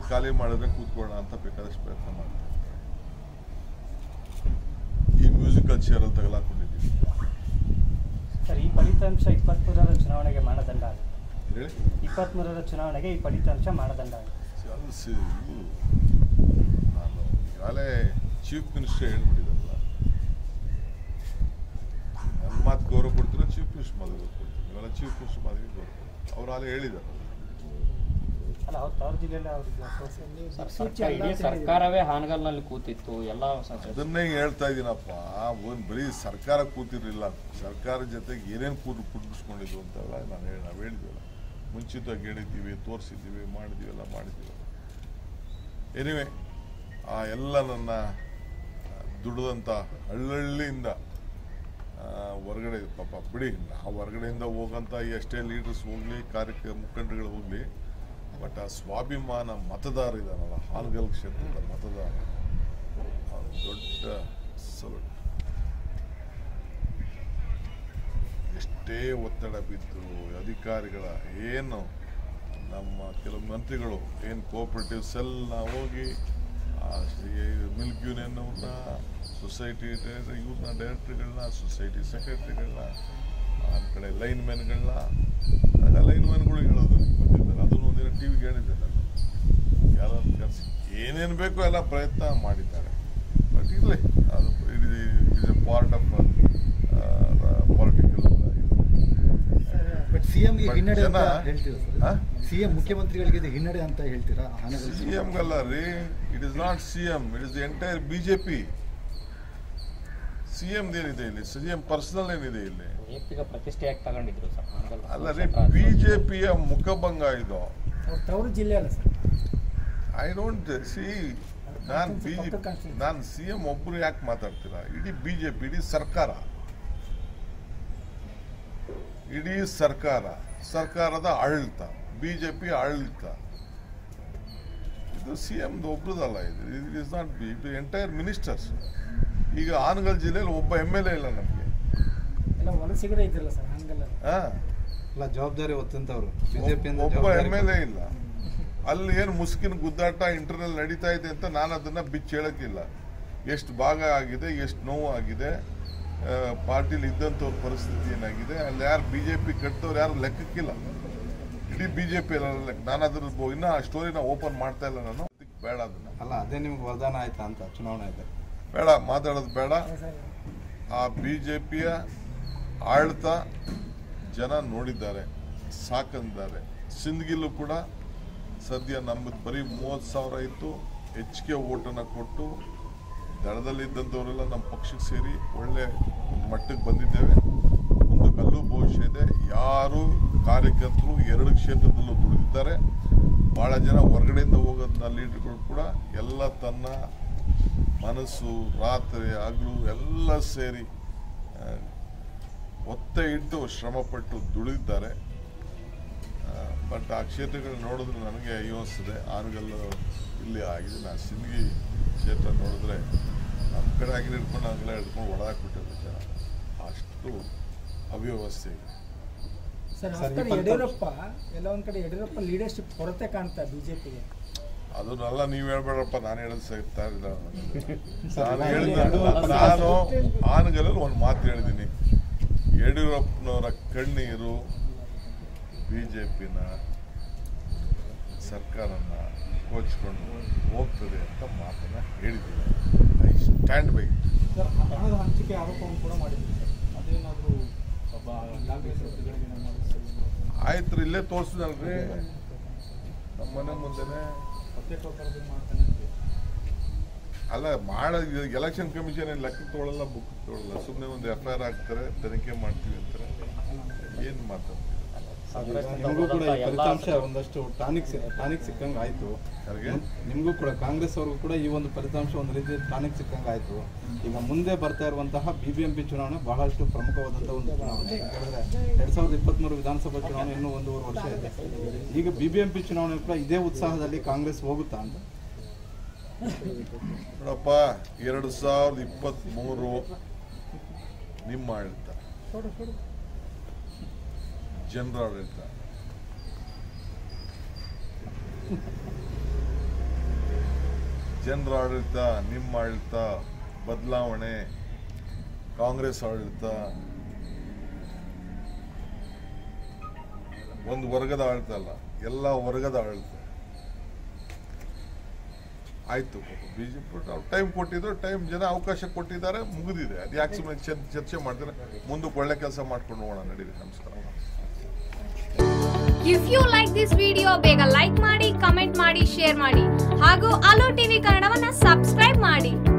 ಖಾಲಿ ಮಾಡಿದ್ರೆ ಕೂತ್ಕೊಳ್ಳೋಣ ಅಂತ ಬೇಕಾದಷ್ಟು ಪ್ರಯತ್ನ ಮಾಡ್ತಾರೆ ಈ ಮ್ಯೂಸಿಕಲ್ ಚೇರಲ್ಲಿ ತಗಲಾಕೊಂಡಿದ್ದೀವಿ ಸರ್ ಈ ಫಲಿತಾಂಶ ಇಪ್ಪತ್ತ್ಮೂರರ ಚುನಾವಣೆಗೆ ಮಾನದಂಡ ಆಗುತ್ತೆ ಹೇಳಿ ಇಪ್ಪತ್ತ್ಮೂರರ ಚುನಾವಣೆಗೆ ಈ ಫಲಿತಾಂಶ ಮಾನದಂಡ ಆಗುತ್ತೆ ಅದು ಸಿ ಇದು ನಾನು ಈಗಾಗಲೇ ಚೀಫ್ ಮಿನಿಸ್ಟರ್ ಹೇಳ್ಬಿಟ್ಟಿದ್ದಲ್ಲ ನನ್ನ ಮಾತು ಗೌರವ ಕೊಡ್ತೀರಾ ಚೀಫ್ ಮಿನಿಸ್ಟರ್ ಮಾತು ಗೌರವ ಕೊಡ್ತೀನಿ ಇವೆಲ್ಲ ಚೀಫ್ ಮಿನಿಸ್ಟರ್ ಮಾತಿಗೆ ಗೌರವ ಕೊಡ್ತೀನಿ ಅವ್ರು ಅಲ್ಲಿ ಹೇಳಿದ್ದಾರೆ ಅಲ್ಲ ಅವ್ರ ತವ್ರ ಜಿಲ್ಲೆಯಲ್ಲಿ ಅವ್ರಿಗೆ ಸರ್, ಸರ್ಕಾರ ಇಡೀ ಸರ್ಕಾರವೇ ಹಾನಗಲ್ನಲ್ಲಿ ಕೂತಿತ್ತು ಎಲ್ಲ ಸ- ಅದನ್ನೇ ಹೇಳ್ತಾ ಇದ್ದೀನಪ್ಪ ಒಂದು ಬರೀ ಸರ್ಕಾರ ಕೂತಿರ್ಲಿಲ್ಲ ಸರ್ಕಾರ ಜೊತೆಗೆ ಏನೇನು ಕೂತು ಕುಟ್ಟಿಸ್ಕೊಂಡಿದ್ದು ಅಂತೆಲ್ಲ ನಾನು ಹೇಳಿ ನಾವು ಹೇಳಿದ್ವಲ್ಲ ಮುಂಚಿತವಾಗಿ ಹೇಳಿದ್ದೀವಿ ತೋರಿಸಿದ್ದೀವಿ ಮಾಡಿದ್ದೀವಿ ಎಲ್ಲ ಮಾಡಿದ್ದೀವಿ ಎನಿವೆ ಆ ಎಲ್ಲ ನನ್ನ ದುಡಿದಂಥ ಹಳ್ಳಹಳ್ಳಿಯಿಂದ ಆ, ಹೊರಗಡೆ ಪಾಪ ಬಿಡಿ ನಾವು ಹೊರಗಡೆಯಿಂದ ಹೋಗಂತ ಎಷ್ಟೇ ಲೀಡರ್ಸ್ ಹೋಗಲಿ ಕಾರ್ಯ ಮುಖಂಡರುಗಳು ಹೋಗಲಿ ಬಟ್ ಆ ಸ್ವಾಭಿಮಾನ ಮತದಾರ ಇದಾನಲ್ಲ ಹಾನಗಲ್ ಕ್ಷೇತ್ರದ ಮತದಾರ ಅವ್ನು ದೊಡ್ಡ ಸಲ್ಯೂಟ್ ಎಷ್ಟೇ ಒತ್ತಡ ಬಿದ್ದು ಅಧಿಕಾರಿಗಳ ಏನು ನಮ್ಮ ಕೆಲವು ಮಂತ್ರಿಗಳು ಏನು ಕೋಆಪರೇಟಿವ್ ಸೆಲ್ನ ಹೋಗಿ ಮಿಲ್ಕ್ ಯೂನಿಯನ್ನವ್ರನ್ನ ಸೊಸೈಟಿ ಇವ್ರನ್ನ ಡೈರೆಕ್ಟರ್ಗಳನ್ನ ಸೊಸೈಟಿ ಸೆಕ್ರೆಟರಿಗಳನ್ನ ಆ ಕಡೆ ಲೈನ್ ಮ್ಯಾನ್ಗಳನ್ನ ಆಗ ಲೈನ್ ಮ್ಯಾನ್ಗಳು ಹೇಳೋದು ನಿಮ್ಗೆ ಗೊತ್ತಿದ್ದಾರೆ ಅದನ್ನು ಒಂದಿನ ಟಿ ವಿಗೆ ಹೇಳಿದ್ದೆ ನಾನು ಯಾರು ಕರೆಸಿ ಏನೇನು ಬೇಕೋ ಎಲ್ಲ ಪ್ರಯತ್ನ ಮಾಡಿದ್ದಾರೆ ಬಟ್ ಇರಲಿ ಅದು it is a part of political but ಸಿಎಂಗೆ But ಹಿನ್ನಡೆ ಅಂತ ಜನ- ಹೇಳ್ತೀರಾ ಹಾ? ಸರ್ ಸಿಎಂ ಮುಖ್ಯಮಂತ್ರಿಗಳಿಗೆ ಇದು ಹಿನ್ನಡೆ ಅಂತ ಹೇಳ್ತೀರಾ ಹಾನಗಲ್ ಸಿ ಎಂಗಲ್ಲ ರೀ it is not C M it is the entire B J P C M ಏನಿದೆ ಇಲ್ಲಿ ಸಿ ಎಂ ಪರ್ಸನಲ್ ಏನಿದೆ ಇಲ್ಲಿ ವೈಯಕ್ತಿಕ ಪ್ರತಿಷ್ಠೆಯಾಗಿ ತಗೊಂಡಿದ್ರು ಸರ್ ಹಾನಗಲ್ ಅಲ್ಲ ರೀ ಕ್ಷೇತ್ರ. ಬಿ ಜೆ ಪಿಯ ಮುಖಭಂಗ ಇದು ಅವ್ರ ತವರು ಜಿಲ್ಲೆ ಅಲ್ಲ ಸರ್ ಐ ಡೋಂಟ್ ಸಿ ನಾನು ಬಿ ಜೆ ಪಕ್ಕದ constituency. ನಾನು ಸಿ ಎಂ ಒಬ್ಬರು ಯಾಕೆ ಮಾತಾಡ್ತೀರಾ ಇಡೀ ಬಿ ಜೆ ಪಿ ಇಡೀ ಸರ್ಕಾರ ಇಡೀ ಸರ್ಕಾರ ಸರ್ಕಾರದ ಆಡಳಿತ ಬಿ ಜೆ ಪಿ ಆಡಳಿತ ಇದು ಸಿ ಎಮ್ದು ಒಬ್ರದಲ್ಲ ಇದು ಇಟ್ ಇಸ್ ನಾಟ್ ಬಿ ಇದು ಎಂಟೈರ್ ಮಿನಿಸ್ಟರ್ಸ್ ಈಗ ಆನಗಲ್ ಜಿಲ್ಲೆಯಲ್ಲಿ ಒಬ್ಬ ಎಮ್ ಎಲ್ ಎ ಇಲ್ಲ ನಮಗೆ ಎಲ್ಲ ವಲಸಿಗರೇ ಇದ್ರಲ್ಲ ಸರ್ ಹಂಗಲ್ಲ ಹಾಂ ಅಲ್ಲ ಜವಾಬ್ದಾರಿ ಹೊತ್ತಂತವ್ರು ಬಿಜೆಪಿಯಿಂದ ಒಬ್ಬ ಎಮ್ ಎಲ್ ಎ ಇಲ್ಲ ಅಲ್ಲಿ ಏನು ಮುಸ್ಕಿನ ಗುದ್ದಾಟ ಇಂಟರ್ನಲ್ ನಡೀತಾ ಇದೆ ಅಂತ ನಾನು ಅದನ್ನ ಬಿಚ್ಚಿ ಹೇಳಕ್ಕಿಲ್ಲ ಎಷ್ಟು ಭಾಗ ಆಗಿದೆ ಎಷ್ಟು ನೋವು ಆಗಿದೆ ಪಾರ್ಟಿಲಿ ಇದ್ದಂಥವ್ರ ಪರಿಸ್ಥಿತಿ ಏನಾಗಿದೆ ಅಲ್ಲಿ ಯಾರು ಬಿ ಜೆ ಪಿ ಕಟ್ಟದವ್ರು ಯಾರು ಲೆಕ್ಕಕ್ಕಿಲ್ಲ ಇಡೀ ಬಿ ಜೆ ಪಿ ಲೆಕ್ಕ ನಾನು ಅದ್ರ ಬ- ಇನ್ನ ಆ ಸ್ಟೋರಿನ ಓಪನ್ ಮಾಡ್ತಾ ಇಲ್ಲ ನಾನು ಅದಕ್ಕೆ ಬೇಡ ಅದನ್ನ ಅಲ್ಲ ಅದೇ ನಿಮ್ಗೆ ವರದಾನ ಆಯ್ತಾ ಅಂತ ಚುನಾವಣೆ ಆಯ್ತು ಬೇಡ ಮಾತಾಡೋದು ಬೇಡ ಆ ಬಿ ಜೆ ಪಿಯ ಆಡಳಿತ ಜನ ನೋಡಿದ್ದಾರೆ ಸಾಕಂದಿದ್ದಾರೆ ಸಿಂದಗಿಲ್ಲೂ ಕೂಡ ಸದ್ಯ ನಮ್ಮದು ಬರೀ ಮೂವತ್ತು ಸಾವಿರ ಇತ್ತು ಹೆಚ್ಚಿಗೆ ಓಟನ್ನು ಕೊಟ್ಟು ದಳದಲ್ಲಿದ್ದಂಥವರೆಲ್ಲ ನಮ್ಮ ಪಕ್ಷಕ್ಕೆ ಸೇರಿ ಒಳ್ಳೆ ಮಟ್ಟಕ್ಕೆ ಬಂದಿದ್ದೇವೆ ಮುಂದಕ್ಕೆ ಅಲ್ಲೂ ಭವಿಷ್ಯ ಇದೆ ಯಾರು ಕಾರ್ಯಕರ್ತರು ಎರಡು ಕ್ಷೇತ್ರದಲ್ಲೂ ದುಡಿದಿದ್ದಾರೆ ಭಾಳ ಜನ ಹೊರಗಡೆಯಿಂದ ಹೋಗೋದನ್ನ ಲೀಡರ್ಗಳು ಕೂಡ ಎಲ್ಲ ತನ್ನ ಮನಸ್ಸು ರಾತ್ರಿ ಹಗಲು ಎಲ್ಲ ಸೇರಿ ಆ, ಒತ್ತೆ ಇಟ್ಟು ಶ್ರಮಪಟ್ಟು ದುಡಿದಿದ್ದಾರೆ ಬಟ್ ಆ ಕ್ಷೇತ್ರಗಳು ನೋಡಿದ್ರೆ ನನಗೆ ಅಯ್ಯೋ ಅನಿಸ್ತದೆ ಆನಗಲ್ಲು ಇಲ್ಲಿ ಆಗಿದೆ ನಾನು ಸಿಂದಗಿ ಕ್ಷೇತ್ರ ನೋಡಿದ್ರೆ ನಮ್ಮ ಕಡೆ ಆಗಿನ ಹಿಡ್ಕೊಂಡು ಹಂಗೆಲ್ಲ ಹಿಡ್ಕೊಂಡು ಒಳಗಾಕ್ಬಿಟ್ಟಿದ್ರು ಜನ ಅಷ್ಟು ಅವ್ಯವಸ್ಥೆ ಇದೆ ಸರ್ ಸರ್, ಈ ಕಡೆ ಫಲಿತಾಂಶ- ಯಡಿಯೂರಪ್ಪ ಎಲ್ಲ ಒಂದ್ ಕಡೆ ಯಡಿಯೂರಪ್ಪ ಲೀಡರ್ಶಿಪ್ ಕೊರತೆ ಕಾಣ್ತಾ ಬಿಜೆಪಿಗೆ ಅದನ್ನೆಲ್ಲ ನೀವು ಹೇಳ್ಬೇಡಪ್ಪ ನಾನು ಹೇಳೋದು ಸಿಗ್ತಾ ಇಲ್ಲ ಸರ್, ನಾನು ನಾನು ಹೇಳಿದ ಎರಡು- ನಾನು ಆನಗಲಲ್ಲಿ ಒಂದು ಮಾತು ಹೇಳಿದ್ದೀನಿ ಯಡಿಯೂರಪ್ಪನವರ ಕಣ್ಣೀರು ಬಿ ಜೆ ಪಿನ ಸರ್ಕಾರನ ಕೋಚ್ಕೊಂಡು ಹೋಗ್ತದೆ ಅಂತ ಮಾತನ್ನ ಹೇಳಿದ್ದೀನಿ ಐ ಸ್ಟ್ಯಾಂಡ್ ಬೈ ಸರ್ ಹಣದ ಹಂಚಿಕೆ ಆರೋಪವನ್ನು ಕೂಡ ಮಾಡಿದ್ರು ಸರ್ ಅದೇನಾದರೂ ಒಬ್ಬ ಕಾಂಗ್ರೆಸ್ ವೃತ್ತಿಗಳಿಗೆ ನಮ್ಮ ಆಯ್ತು ಇಲ್ಲೇ ತೋರಿಸಿದಲ್ರಿ ನಮ್ಮ ಮನೆ ಮುಂದೆನೆ ಪ್ರತ್ಯೇಕೋತ್ತರ ಮಾಡ್ತಾನೆ ಅಂತ ಅಲ್ಲ ಮಾಡ ಎಲೆಕ್ಷನ್ ಕಮಿಷನ್ ಏನು ಲೆಕ್ಕ ತೊಗೊಳಲ್ಲ ಬುಕ್ ತೊಗೊಳಲ್ಲ ಸುಮ್ಮನೆ ಒಂದು ಎಫ್ ಐ ಆರ್ ಹಾಕ್ತಾರೆ ತನಿಖೆ ಮಾಡ್ತೀವಿ ಅಂತಾರೆ ಏನು ಮಾತಾಡ್ತೀವಿ ಕಾಂಗ್ರೆಸ್ನಿಂದ ನಿಮಗೂ ಕೂಡ ಈ ಹೋದಂತ ಎಲ್ಲ ಫಲಿತಾಂಶ ಒಂದಷ್ಟು ಟಾನಿಕ್ ಟಾನಿಕ್ ಸಿಕ್ಕಂಗೆ ಆಯ್ತು ಯಾರಿಗೆ? ನಿಮಗೂ ಕೂಡ ಕಾಂಗ್ರೆಸ್ ಅವ್ರಿಗೂ ಕೂಡ ಈ ಒಂದು ಫಲಿತಾಂಶ ಒಂದು ರೀತಿ ಟಾನಿಕ್ ಸಿಕ್ಕಂಗೆ ಆಯ್ತು ಈಗ ಮುಂದೆ ಬರ್ತಾ ಇರುವಂತಹ ಬಿಬಿಎಂಪಿ ಚುನಾವಣೆ ಬಹಳಷ್ಟು ಪ್ರಮುಖವಾದಂತಹ ಒಂದು ಚುನಾವಣೆ ಯಾಕಂದ್ರೆ ಎರಡ್ ಸಾವಿರದ ಇಪ್ಪತ್ಮೂರು ವಿಧಾನಸಭಾ ಚುನಾವಣೆ ಇನ್ನೂ ಒಂದೂವರೆ ವರ್ಷ ಇದೆ ಈಗ ಬಿಬಿಎಂಪಿ ಚುನಾವಣೆ ಕೂಡ ಇದೇ ಉತ್ಸಾಹದಲ್ಲಿ ಕಾಂಗ್ರೆಸ್ ಹೋಗುತ್ತಾ ಅಂತ ನೋಡಪ್ಪ ಎರಡು ಸಾವಿರದ ಇಪ್ಪತ್ತ್ಮೂರು ನಿಮ್ಮ ಆಡಳಿತ ಜನರ ಆಡಳಿತ ಜನರ ಆಡಳಿತ ನಿಮ್ಮ ಆಡಳಿತ ಬದಲಾವಣೆ ಕಾಂಗ್ರೆಸ್ ಆಡಳಿತ ಒಂದು ವರ್ಗದ ಆಡಳಿತ ಅಲ್ಲ ಎಲ್ಲ ವರ್ಗದ ಆಡಳಿತ ಆಯ್ತು ಬಿಜೆಪಿ ಟೈಮ್ ಕೊಟ್ಟಿದ್ರು ಟೈಮ್ ಜನ ಅವಕಾಶ ಕೊಟ್ಟಿದ್ದಾರೆ ಮುಗಿದಿದೆ ಅದು ಯಾಕೆ ಸುಮ್ಮನೆ ಚರ್ಚೆ ಮಾಡ್ತಾರೆ ಮುಂದಕ್ಕೆ ಒಳ್ಳೆ ಕೆಲಸ ಮಾಡ್ಕೊಂಡು ಹೋಗೋಣ ನಡೀರಿ ನಮಸ್ಕಾರ if you like this video ಬೇಗ ಲೈಕ್ ಮಾಡಿ ಕಮೆಂಟ್ ಮಾಡಿ ಶೇರ್ ಮಾಡಿ ಹಾಗೂ ಅಲೋ ಟಿವಿ ಕನ್ನಡವನ್ನ ಸಬ್ಸ್ಕ್ರೈಬ್ ಮಾಡಿ